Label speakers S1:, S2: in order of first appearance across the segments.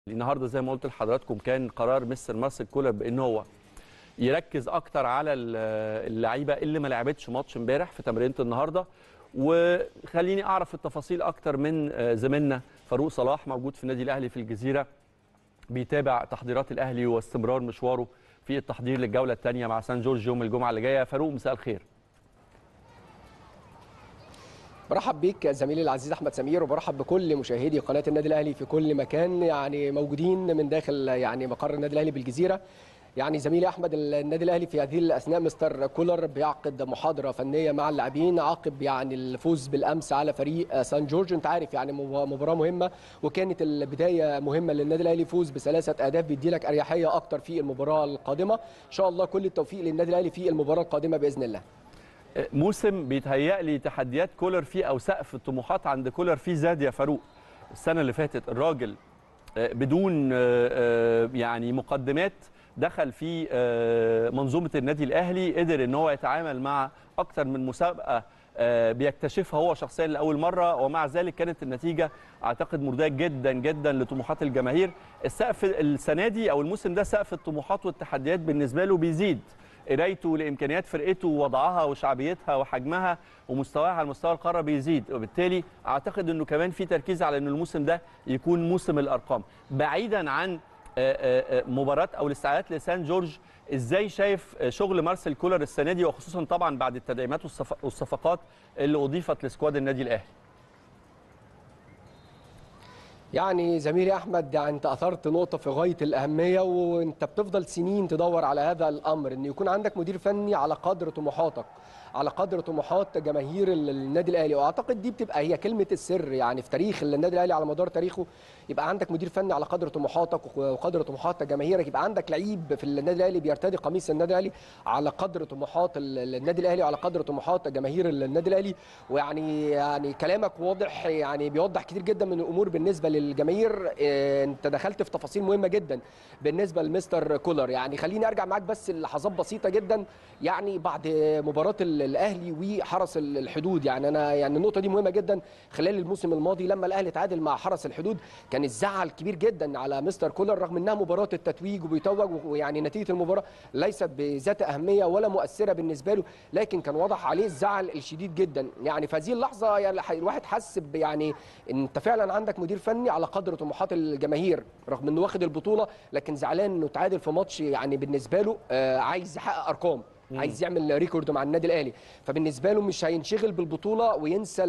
S1: النهارده زي ما قلت لحضراتكم كان قرار مستر مارسيل كولر بان هو يركز اكتر على اللعيبه اللي ما لعبتش ماتش امبارح في تمرينه النهارده وخليني اعرف التفاصيل اكتر من زميلنا فاروق صلاح موجود في النادي الاهلي في الجزيره بيتابع تحضيرات الاهلي واستمرار مشواره في التحضير للجوله الثانيه مع سان جورج يوم الجمعه اللي جايه فاروق مساء الخير
S2: برحب بيك زميلي العزيز احمد سمير وبرحب بكل مشاهدي قناه النادي الاهلي في كل مكان يعني موجودين من داخل يعني مقر النادي الاهلي بالجزيره يعني زميلي احمد النادي الاهلي في هذه الاثناء مستر كولر بيعقد محاضره فنيه مع اللاعبين عقب يعني الفوز بالامس على فريق سان جورج انت عارف يعني مباراه مهمه وكانت البدايه مهمه للنادي الاهلي فوز بثلاثه اهداف بيدي لك اريحيه اكتر في المباراه القادمه ان شاء الله كل التوفيق للنادي الاهلي في المباراه القادمه باذن الله
S1: موسم بيتهيأ لي تحديات كولر فيه او سقف الطموحات عند كولر فيه زاد يا فاروق السنه اللي فاتت الراجل بدون يعني مقدمات دخل في منظومه النادي الاهلي قدر ان هو يتعامل مع اكثر من مسابقه بيكتشفها هو شخصيا لاول مره ومع ذلك كانت النتيجه اعتقد مرضيه جدا جدا لطموحات الجماهير السقف السنه دي او الموسم ده سقف الطموحات والتحديات بالنسبه له بيزيد قرايته لامكانيات فرقته ووضعها وشعبيتها وحجمها ومستواها على مستوى القاره بيزيد وبالتالي اعتقد انه كمان في تركيز على ان الموسم ده يكون موسم الارقام بعيدا عن مباراه او الاستعدادات لسان جورج ازاي شايف شغل مارسيل كولر السنه دي وخصوصا طبعا بعد التدعيمات والصفقات اللي اضيفت لسكواد النادي الاهلي
S2: يعني زميلي احمد يعني انت اثرت نقطه في غايه الاهميه وانت بتفضل سنين تدور على هذا الامر ان يكون عندك مدير فني على قدر طموحاتك على قدر طموحات جماهير النادي الاهلي واعتقد دي بتبقى هي كلمه السر يعني في تاريخ النادي الاهلي على مدار تاريخه يبقى عندك مدير فني على قدر طموحاتك وقدر طموحات جماهيرك يبقى عندك لعيب في النادي الاهلي بيرتدي قميص النادي الاهلي على قدر طموحات النادي الاهلي وعلى قدر طموحات جماهير النادي الاهلي ويعني يعني كلامك واضح يعني بيوضح كتير جدا من الامور بالنسبه للجماهير انت دخلت في تفاصيل مهمه جدا بالنسبه لمستر كولر يعني خليني ارجع معاك بس لحظات بسيطه جدا يعني بعد مباراه الاهلي وحرس الحدود يعني انا يعني النقطه دي مهمه جدا خلال الموسم الماضي لما الاهلي تعادل مع حرس الحدود كان الزعل كبير جدا على مستر كولر رغم انها مباراه التتويج وبيتوج ويعني نتيجه المباراه ليست بذات اهميه ولا مؤثره بالنسبه له لكن كان واضح عليه الزعل الشديد جدا يعني في هذه اللحظه يعني الواحد حس يعني انت فعلا عندك مدير فني على قدر طموحات الجماهير رغم انه واخد البطوله لكن زعلان انه تعادل في ماتش يعني بالنسبه له عايز يحقق ارقام مم. عايز يعمل ريكورد مع النادي الاهلي فبالنسبه له مش هينشغل بالبطوله وينسى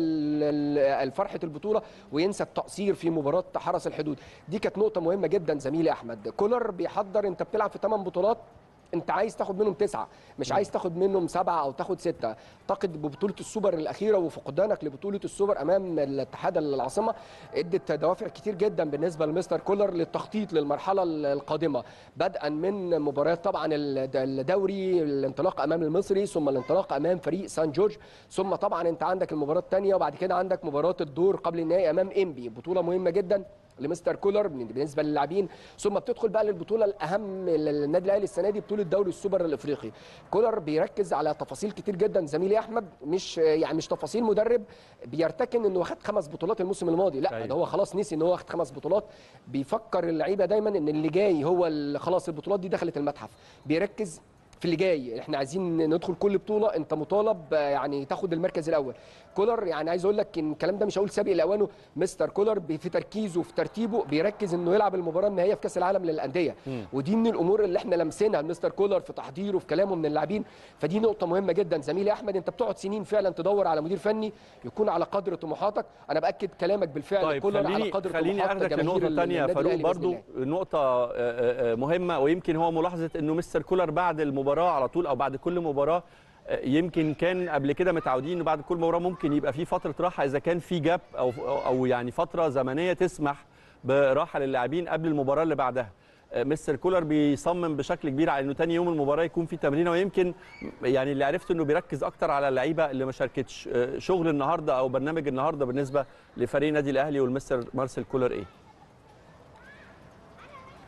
S2: فرحه البطوله وينسى التقصير في مباراه حرس الحدود دي كانت نقطه مهمه جدا زميلي احمد كولر بيحضر انت بتلعب في 8 بطولات انت عايز تاخد منهم تسعه مش عايز تاخد منهم سبعه او تاخد سته اعتقد ببطوله السوبر الاخيره وفقدانك لبطوله السوبر امام الاتحاد العاصمه ادت دوافع كتير جدا بالنسبه لمستر كولر للتخطيط للمرحله القادمه بدءا من مباريات طبعا الدوري الانطلاق امام المصري ثم الانطلاق امام فريق سان جورج ثم طبعا انت عندك المباراه الثانيه وبعد كده عندك مباراه الدور قبل النهائي امام انبي بطوله مهمه جدا لمستر كولر بالنسبه للاعبين ثم بتدخل بقى للبطوله الاهم للنادي الاهلي السنه دي بطوله دوري السوبر الافريقي كولر بيركز على تفاصيل كتير جدا زميلي احمد مش يعني مش تفاصيل مدرب بيرتكن انه واخد خمس بطولات الموسم الماضي لا ده هو خلاص نسي ان هو واخد خمس بطولات بيفكر اللعيبه دايما ان اللي جاي هو اللي خلاص البطولات دي دخلت المتحف بيركز في اللي جاي احنا عايزين ندخل كل بطوله انت مطالب يعني تاخد المركز الاول كولر يعني عايز اقول لك ان الكلام ده مش هقول سابق لاوانه مستر كولر في تركيزه في ترتيبه بيركز انه يلعب المباراه النهائيه في كاس العالم للانديه ودي من الامور اللي احنا لمسينها مستر كولر في تحضيره في كلامه من اللاعبين فدي نقطه مهمه جدا زميلي احمد انت بتقعد سنين فعلا تدور على مدير فني يكون على قدر طموحاتك انا باكد كلامك بالفعل
S1: طيب
S2: كولر
S1: خليني
S2: على قدر
S1: خليني اخدك لنقطه ثانيه فاروق برضو نقطه مهمه ويمكن هو ملاحظه انه مستر كولر بعد المباراه على طول او بعد كل مباراه يمكن كان قبل كده متعودين انه بعد كل مباراه ممكن يبقى في فتره راحه اذا كان في جاب او او يعني فتره زمنيه تسمح براحه للاعبين قبل المباراه اللي بعدها مستر كولر بيصمم بشكل كبير على انه ثاني يوم المباراه يكون في تمرينه ويمكن يعني اللي عرفت انه بيركز اكتر على اللعيبه اللي ما شاركتش شغل النهارده او برنامج النهارده بالنسبه لفريق النادي الاهلي والمستر مارسيل كولر ايه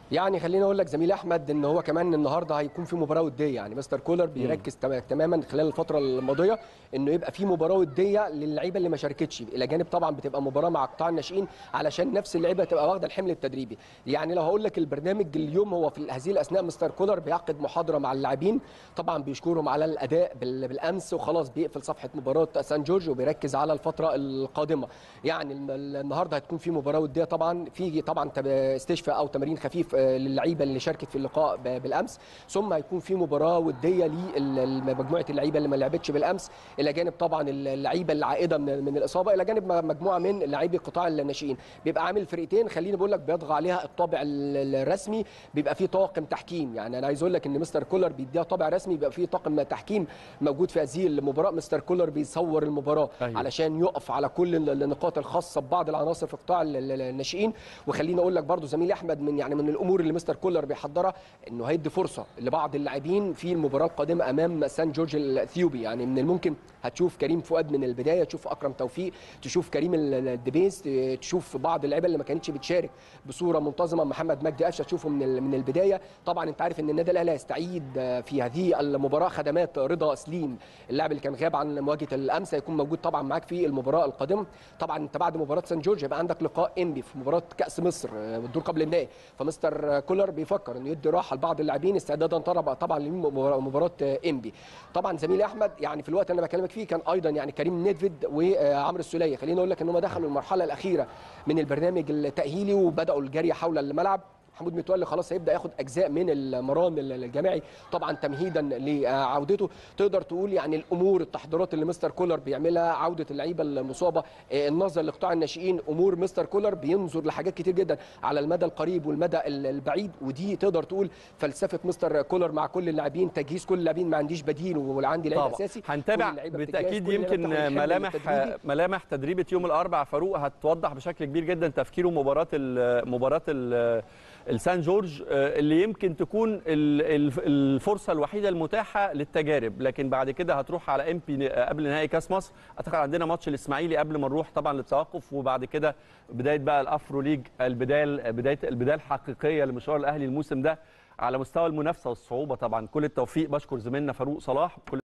S2: يعني خليني اقول لك زميلي احمد ان هو كمان النهارده هيكون في مباراه وديه يعني مستر كولر بيركز تم- تماما خلال الفتره الماضيه انه يبقى في مباراه وديه للعيبه اللي ما شاركتش الى جانب طبعا بتبقى مباراه مع قطاع الناشئين علشان نفس اللعيبه تبقى واخده الحمل التدريبي يعني لو هقول لك البرنامج اليوم هو في هذه الاثناء مستر كولر بيعقد محاضره مع اللاعبين طبعا بيشكرهم على الاداء بال- بالامس وخلاص بيقفل صفحه مباراه سان جورج وبيركز على الفتره القادمه يعني الم- النهارده هتكون في مباراه وديه طبعا في طبعا تب- استشفاء او تمارين خفيف آه، للعيبه اللي شاركت في اللقاء ب- بالامس ثم هيكون في مباراه وديه لمجموعه اللعيبه اللي ما لعبتش بالامس الى جانب طبعا اللعيبه العائده من من الاصابه الى جانب م- مجموعه من لاعبي قطاع الناشئين بيبقى عامل فرقتين خليني بقول لك بيطغى عليها الطابع ال- الرسمي بيبقى فيه طاقم تحكيم يعني انا عايز اقول لك ان مستر كولر بيديها طابع رسمي بيبقى فيه طاقم تحكيم موجود في هذه المباراه مستر كولر بيصور المباراه
S1: أيوة.
S2: علشان يقف على كل ال- النقاط الخاصه ببعض العناصر في قطاع ال- ال- الناشئين وخليني اقول لك برضو زميلي احمد من يعني من الامور اللي مستر كولر بيحضرها انه هيدي فرصه لبعض اللاعبين في المباراه القادمه امام سان جورج الاثيوبي يعني من الممكن هتشوف كريم فؤاد من البدايه تشوف اكرم توفيق تشوف كريم ال- ال- الدبيس ت- تشوف بعض اللعيبه اللي ما كانتش بتشارك بصوره منتظمه محمد مجدي قفشه تشوفه من ال- من البدايه طبعا انت عارف ان النادي الاهلي هيستعيد آه، في هذه المباراه خدمات رضا سليم اللاعب اللي كان غاب عن مواجهه الامس هيكون موجود طبعا معاك في المباراه القادمه طبعا انت بعد مباراه سان جورج هيبقى عندك لقاء انبي في مباراه كاس مصر آه، الدور قبل النهائي فمستر كولر بيفكر انه يدي راحه لبعض اللاعبين استعدادا طبعا طبعا لمباراه انبي طبعا زميلي احمد يعني في الوقت اللي انا بكلمك فيه كان ايضا يعني كريم نيدفيد وعمرو السوليه خليني اقول لك ان هم دخلوا المرحله الاخيره من البرنامج التاهيلي وبداوا الجري حول الملعب محمود متولي خلاص هيبدا ياخد اجزاء من المران الجماعي طبعا تمهيدا لعودته تقدر تقول يعني الامور التحضيرات اللي مستر كولر بيعملها عوده اللعيبه المصابه آه، النظر لقطاع الناشئين امور مستر كولر بينظر لحاجات كتير جدا على المدى القريب والمدى ال- البعيد ودي تقدر تقول فلسفه مستر كولر مع كل اللاعبين تجهيز كل اللاعبين ما عنديش بديل ولا عندي لعيب
S1: طبعا
S2: اساسي
S1: هنتابع
S2: كل اللعيبة بتتجهز،
S1: بالتاكيد
S2: كل اللعيبة
S1: يمكن
S2: بتاخد الحمل
S1: ملامح
S2: التدريبي.
S1: ملامح تدريبه يوم الاربع فاروق هتوضح بشكل كبير جدا تفكيره مباراه ال مباراه ال السان جورج آه، اللي يمكن تكون ال- ال- الفرصه الوحيده المتاحه للتجارب لكن بعد كده هتروح على ام بي قبل نهائي كاس مصر اعتقد عندنا ماتش الاسماعيلي قبل ما نروح طبعا للتوقف وبعد كده بدايه بقى الافرو ليج البدايه بدايه البدايه الحقيقيه لمشوار الاهلي الموسم ده على مستوى المنافسه والصعوبه طبعا كل التوفيق بشكر زميلنا فاروق صلاح كل